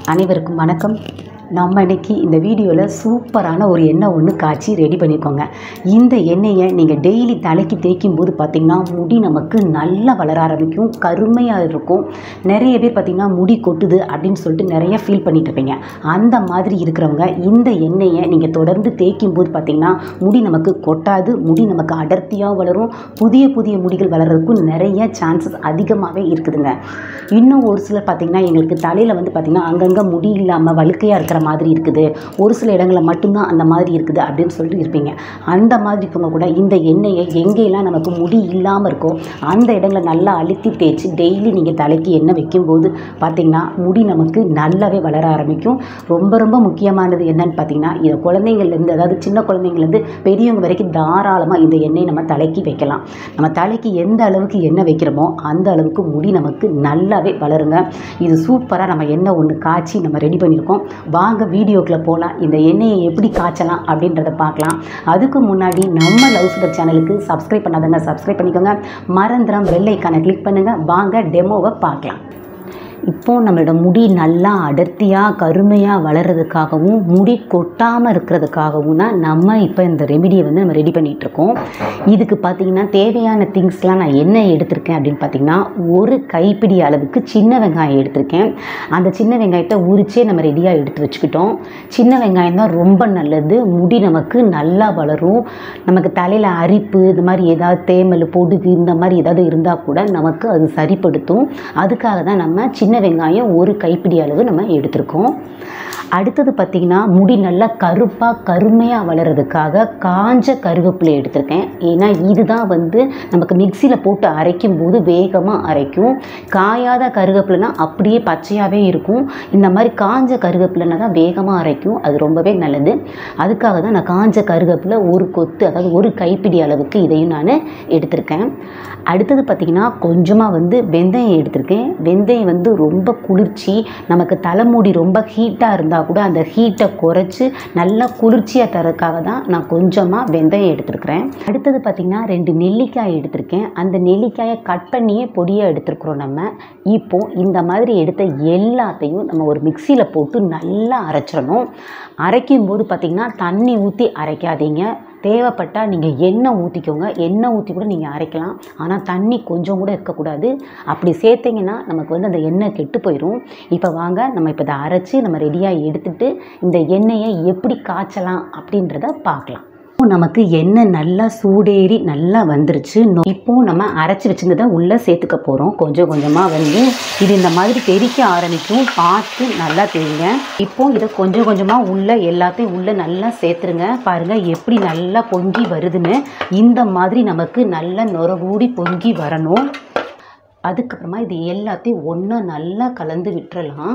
அனைவருக்கும் வணக்கம் நம்ம இன்னைக்கு இந்த வீடியோவில் சூப்பரான ஒரு எண்ணெய் ஒன்று காய்ச்சி ரெடி பண்ணிக்கோங்க இந்த எண்ணெயை நீங்கள் டெய்லி தலைக்கு தேய்க்கும் போது பார்த்திங்கன்னா முடி நமக்கு நல்லா வளர ஆரம்பிக்கும் கருமையாக இருக்கும் நிறைய பேர் பார்த்திங்கன்னா முடி கொட்டுது அப்படின்னு சொல்லிட்டு நிறைய ஃபீல் பண்ணிட்டு இருப்பீங்க அந்த மாதிரி இருக்கிறவங்க இந்த எண்ணெயை நீங்கள் தொடர்ந்து தேய்க்கும் போது பார்த்திங்கன்னா முடி நமக்கு கொட்டாது முடி நமக்கு அடர்த்தியாக வளரும் புதிய புதிய முடிகள் வளர்கிறதுக்கும் நிறைய சான்சஸ் அதிகமாகவே இருக்குதுங்க இன்னும் ஒரு சிலர் பார்த்திங்கன்னா எங்களுக்கு தலையில் வந்து பார்த்திங்கன்னா அங்கங்கே முடி இல்லாமல் வழுக்கையாக இருக்கிற மாதிரி இருக்குது ஒரு சில இடங்களில் மட்டும்தான் அந்த மாதிரி இருக்குது அப்படின்னு சொல்லிட்டு இருப்பீங்க அந்த மாதிரி இருக்கவங்க கூட இந்த எண்ணெயை எங்கெல்லாம் நமக்கு முடி இல்லாமல் இருக்கோ அந்த இடங்களை நல்லா அழுத்தி தேய்ச்சி டெய்லி நீங்கள் தலைக்கு எண்ணெய் வைக்கும்போது பார்த்திங்கன்னா முடி நமக்கு நல்லாவே வளர ஆரம்பிக்கும் ரொம்ப ரொம்ப முக்கியமானது என்னன்னு பார்த்தீங்கன்னா இதை குழந்தைங்கள்லேருந்து அதாவது சின்ன குழந்தைங்கள்லேருந்து பெரியவங்க வரைக்கும் தாராளமாக இந்த எண்ணெய் நம்ம தலைக்கு வைக்கலாம் நம்ம தலைக்கு எந்த அளவுக்கு எண்ணெய் வைக்கிறோமோ அந்த அளவுக்கு முடி நமக்கு நல்லாவே வளருங்க இது சூப்பராக நம்ம எண்ணெய் ஒன்று காய்ச்சி நம்ம ரெடி பண்ணியிருக்கோம் வாங்க வீடியோக்குள்ளே போகலாம் இந்த எண்ணெயை எப்படி காய்ச்சலாம் அப்படின்றத பார்க்கலாம் அதுக்கு முன்னாடி நம்ம லவ் சுடர் சேனலுக்கு சப்ஸ்கிரைப் பண்ணாதவங்க சப்ஸ்கிரைப் பண்ணிக்கோங்க மறந்துடாம பெல் ஐக்கானை கிளிக் பண்ணுங்கள் வாங்க டெமோவை பார்க்கலாம் இப்போ நம்மளோட முடி நல்லா அடர்த்தியாக கருமையாக வளர்கிறதுக்காகவும் முடி கொட்டாமல் இருக்கிறதுக்காகவும் தான் நம்ம இப்போ இந்த ரெமிடியை வந்து நம்ம ரெடி பண்ணிகிட்ருக்கோம் இதுக்கு பார்த்திங்கன்னா தேவையான திங்ஸ்லாம் நான் என்ன எடுத்திருக்கேன் அப்படின்னு பார்த்தீங்கன்னா ஒரு கைப்பிடி அளவுக்கு சின்ன வெங்காயம் எடுத்திருக்கேன் அந்த சின்ன வெங்காயத்தை உரிச்சே நம்ம ரெடியாக எடுத்து வச்சுக்கிட்டோம் சின்ன வெங்காயம் தான் ரொம்ப நல்லது முடி நமக்கு நல்லா வளரும் நமக்கு தலையில் அரிப்பு இது மாதிரி ஏதாவது தேமல் பொடுகு இந்த மாதிரி ஏதாவது இருந்தால் கூட நமக்கு அது சரிப்படுத்தும் அதுக்காக தான் நம்ம சின்ன வெங்காயம் ஒரு கைப்பிடி அளவு நம்ம எடுத்திருக்கோம் அடுத்தது பார்த்திங்கன்னா முடி நல்லா கருப்பாக கருமையாக வளர்கிறதுக்காக காஞ்ச கருவேப்பிலை எடுத்திருக்கேன் ஏன்னா இதுதான் வந்து நமக்கு மிக்சியில் போட்டு அரைக்கும் போது வேகமாக அரைக்கும் காயாத கருவேப்பிலைனா அப்படியே பச்சையாகவே இருக்கும் இந்த மாதிரி காஞ்ச கருவேப்பிலைனா தான் வேகமாக அரைக்கும் அது ரொம்பவே நல்லது அதுக்காக தான் நான் காஞ்ச கருவேப்பிலை ஒரு கொத்து அதாவது ஒரு கைப்பிடி அளவுக்கு இதையும் நான் எடுத்திருக்கேன் அடுத்தது பார்த்திங்கன்னா கொஞ்சமாக வந்து வெந்தயம் எடுத்திருக்கேன் வெந்தயம் வந்து ரொம்ப குளிர்ச்சி நமக்கு தலைமுடி ரொம்ப ஹீட்டாக இருந்தால் கூட அந்த ஹீட்டை குறைச்சி நல்லா குளிர்ச்சியாக தரதுக்காக தான் நான் கொஞ்சமாக வெந்தயம் எடுத்துருக்கிறேன் அடுத்தது பார்த்திங்கன்னா ரெண்டு நெல்லிக்காய் எடுத்திருக்கேன் அந்த நெல்லிக்காயை கட் பண்ணியே பொடியாக எடுத்துருக்குறோம் நம்ம இப்போ இந்த மாதிரி எடுத்த எல்லாத்தையும் நம்ம ஒரு மிக்சியில் போட்டு நல்லா அரைச்சிடணும் அரைக்கும் போது பார்த்திங்கன்னா தண்ணி ஊற்றி அரைக்காதீங்க தேவைப்பட்டால் நீங்கள் எண்ணெய் ஊற்றிக்கோங்க எண்ணெய் ஊற்றி கூட நீங்கள் அரைக்கலாம் ஆனால் தண்ணி கொஞ்சம் கூட இருக்கக்கூடாது அப்படி சேர்த்திங்கன்னா நமக்கு வந்து அந்த எண்ணெய் கெட்டு போயிடும் இப்போ வாங்க நம்ம இப்போ இதை அரைச்சி நம்ம ரெடியாக எடுத்துகிட்டு இந்த எண்ணெயை எப்படி காய்ச்சலாம் அப்படின்றத பார்க்கலாம் இப்போ நமக்கு எண்ணெய் நல்லா சூடேறி நல்லா வந்துருச்சு நொ- இப்போ நம்ம அரைச்சி வச்சிருந்ததை உள்ளே சேர்த்துக்க போகிறோம் கொஞ்சம் கொஞ்சமாக வந்து இது இந்த மாதிரி தெறிக்க ஆரம்பிக்கும் பார்த்து நல்லா தெரியுங்க இப்போ இதை கொஞ்சம் கொஞ்சமாக உள்ளே எல்லாத்தையும் உள்ளே நல்லா சேர்த்துருங்க பாருங்கள் எப்படி நல்லா பொங்கி வருதுன்னு இந்த மாதிரி நமக்கு நல்லா நுரகூடி பொங்கி வரணும் அதுக்கப்புறமா இது எல்லாத்தையும் ஒன்றா நல்லா கலந்து விட்டுறலாம்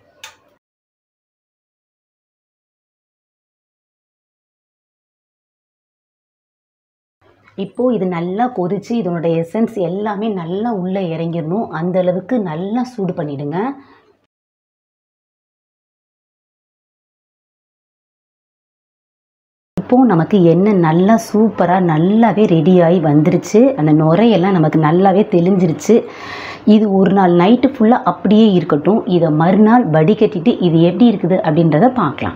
இப்போது இது நல்லா கொதிச்சு இதனுடைய எசன்ஸ் எல்லாமே நல்லா உள்ளே இறங்கிடணும் அந்த அளவுக்கு நல்லா சூடு பண்ணிடுங்க இப்போது நமக்கு எண்ணெய் நல்லா சூப்பராக நல்லாவே ரெடியாகி வந்துருச்சு அந்த நுரையெல்லாம் நமக்கு நல்லாவே தெளிஞ்சிருச்சு இது ஒரு நாள் நைட்டு ஃபுல்லாக அப்படியே இருக்கட்டும் இதை மறுநாள் வடிகட்டிட்டு இது எப்படி இருக்குது அப்படின்றத பார்க்கலாம்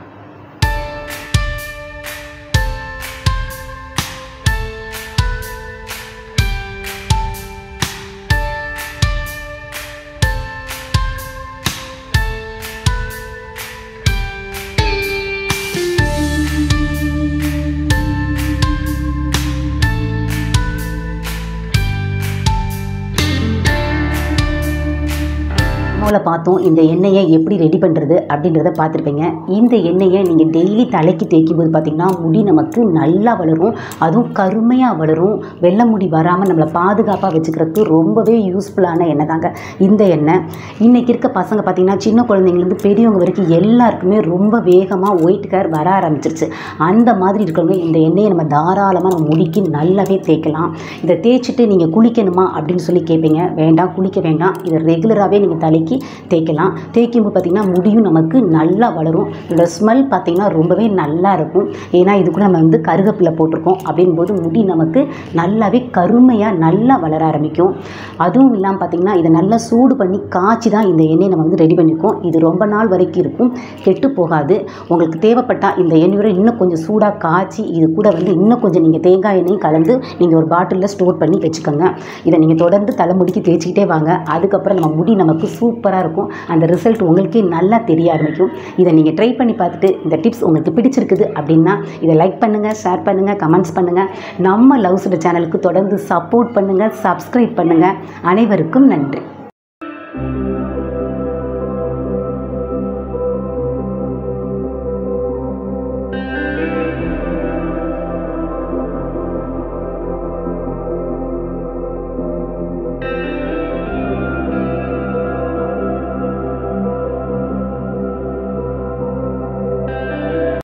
மூலம் பார்த்தோம் இந்த எண்ணெயை எப்படி ரெடி பண்ணுறது அப்படின்றத பார்த்துருப்பீங்க இந்த எண்ணெயை நீங்கள் டெய்லி தலைக்கு தேய்க்கும் போது பார்த்தீங்கன்னா முடி நமக்கு நல்லா வளரும் அதுவும் கருமையாக வளரும் வெள்ளை முடி வராமல் நம்மளை பாதுகாப்பாக வச்சுக்கிறதுக்கு ரொம்பவே யூஸ்ஃபுல்லான எண்ணெய் தாங்க இந்த எண்ணெய் இன்றைக்கி இருக்க பசங்க பார்த்தீங்கன்னா சின்ன குழந்தைங்கலேருந்து பெரியவங்க வரைக்கும் எல்லாருக்குமே ரொம்ப வேகமாக ஒயிட் ஹேர் வர ஆரம்பிச்சிருச்சு அந்த மாதிரி இருக்கிறவங்க இந்த எண்ணெயை நம்ம தாராளமாக நம்ம முடிக்கு நல்லாவே தேய்க்கலாம் இதை தேய்ச்சிட்டு நீங்கள் குளிக்கணுமா அப்படின்னு சொல்லி கேட்பீங்க வேண்டாம் குளிக்க வேண்டாம் இதை ரெகுலராகவே நீங்கள் தலைக்கு நாளைக்கு தேய்க்கலாம் தேய்க்கும் போது பார்த்திங்கன்னா முடியும் நமக்கு நல்லா வளரும் இதோட ஸ்மெல் பார்த்திங்கன்னா ரொம்பவே நல்லா இருக்கும் ஏன்னா இதுக்குள்ள நம்ம வந்து கருவேப்பிலை போட்டிருக்கோம் அப்படின் போது முடி நமக்கு நல்லாவே கருமையாக நல்லா வளர ஆரம்பிக்கும் அதுவும் இல்லாமல் பார்த்திங்கன்னா இதை நல்லா சூடு பண்ணி காய்ச்சி தான் இந்த எண்ணெயை நம்ம வந்து ரெடி பண்ணியிருக்கோம் இது ரொம்ப நாள் வரைக்கும் இருக்கும் கெட்டு போகாது உங்களுக்கு தேவைப்பட்டால் இந்த எண்ணெயோட இன்னும் கொஞ்சம் சூடாக காய்ச்சி இது கூட வந்து இன்னும் கொஞ்சம் நீங்கள் தேங்காய் எண்ணெயும் கலந்து நீங்கள் ஒரு பாட்டிலில் ஸ்டோர் பண்ணி வச்சுக்கோங்க இதை நீங்கள் தொடர்ந்து தலைமுடிக்கு தேய்ச்சிக்கிட்டே வாங்க அதுக்கப்புறம் நம்ம முடி நமக்கு சூப்பராக இருக்கும் அந்த ரிசல்ட் உங்களுக்கே நல்லா தெரிய ஆரம்பிக்கும் இதை நீங்கள் ட்ரை பண்ணி பார்த்துட்டு இந்த டிப்ஸ் உங்களுக்கு பிடிச்சிருக்குது அப்படின்னா இதை லைக் பண்ணுங்கள் ஷேர் பண்ணுங்கள் கமெண்ட்ஸ் பண்ணுங்கள் நம்ம லவ்ஸோட சேனலுக்கு தொடர்ந்து சப்போர்ட் பண்ணுங்கள் சப்ஸ்கிரைப் பண்ணுங்கள் அனைவருக்கும் நன்றி